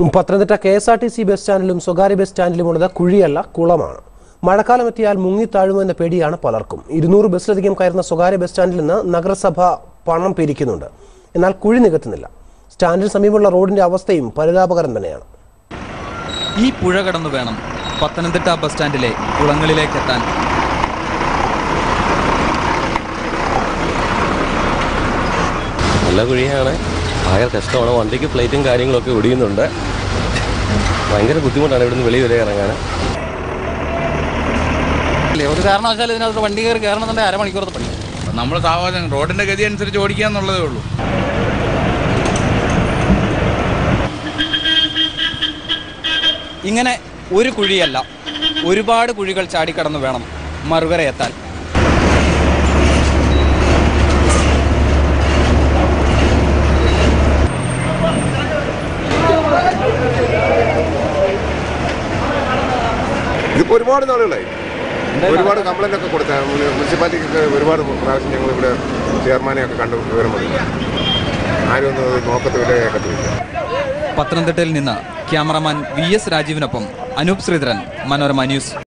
Pathanamthitta K S R T C bus സ്റ്റാൻഡിലും സ്വകാര്യ bus സ്റ്റാൻഡിലുമുള്ളത് കുഴിയല്ല കുളമാണ് മഴക്കാലം എത്തിയാൽ മുങ്ങിത്താഴുമെന്ന പേടിയാണ് പലർക്കും ഇരുന്നൂറ് ബസ്സിലധികം കയറുന്ന സ്വകാര്യ ബസ് സ്റ്റാൻഡിൽ നിന്ന് നഗരസഭ പണം പിരിക്കുന്നുണ്ട് എന്നാൽ കുഴി നികത്തുന്നില്ല സ്റ്റാൻഡിന് സമീപമുള്ള റോഡിന്റെ അവസ്ഥയും പരിതാപകരം തന്നെയാണ് ഈ പുഴ കടന്നു വേണം പത്തനംതിട്ട ബസ് സ്റ്റാൻഡിലെ കുളങ്ങളിലേക്ക് എത്താൻ നല്ല കുഴിയാണ് ഭയങ്കര കഷ്ടമാണ് വണ്ടിക്ക് പ്ലേറ്റും കാര്യങ്ങളൊക്കെ ഒടിയുന്നുണ്ട് ഭയങ്കര ബുദ്ധിമുട്ടാണ് ഇവിടുന്ന് വെളി വരെ ഇറങ്ങാൻ ഇല്ലേ, ഒരു കാരണവശാലും ഇതിനകത്ത് വണ്ടി കയറി കയറണമെന്നുണ്ടെങ്കിൽ അരമണിക്കൂറത്തെ പണി നമ്മൾ സാവധാനം റോഡിന്റെ ഗതി അനുസരിച്ച് ഓടിക്കുക എന്നുള്ളതേ ഉള്ളൂ ഇങ്ങനെ ഒരു കുഴിയല്ല ഒരുപാട് കുഴികൾ ചാടിക്കടന്നു വേണം മറുകര എത്താൻ ഇതിപ്പോൾ ഒരുപാട് നാളുകളായി ഒരുപാട് കംപ്ലൈൻ്റ് ഒക്കെ കൊടുത്ത മുനിസിപ്പാലിറ്റിക്കൊക്കെ ഒരുപാട് പ്രാവശ്യം ഞങ്ങൾ ഇവിടെ ചെയർമാനെയൊക്കെ കണ്ടു വിവരം വന്നു ആരും ഒന്നും ഇത് നോക്കത്തില്ല കേൾക്കത്തില്ല പത്തനംതിട്ടയിൽ നിന്ന് ക്യാമറമാൻ വി എസ് രാജീവിനൊപ്പം അനൂപ് ശ്രീധരൻ മനോരമ ന്യൂസ്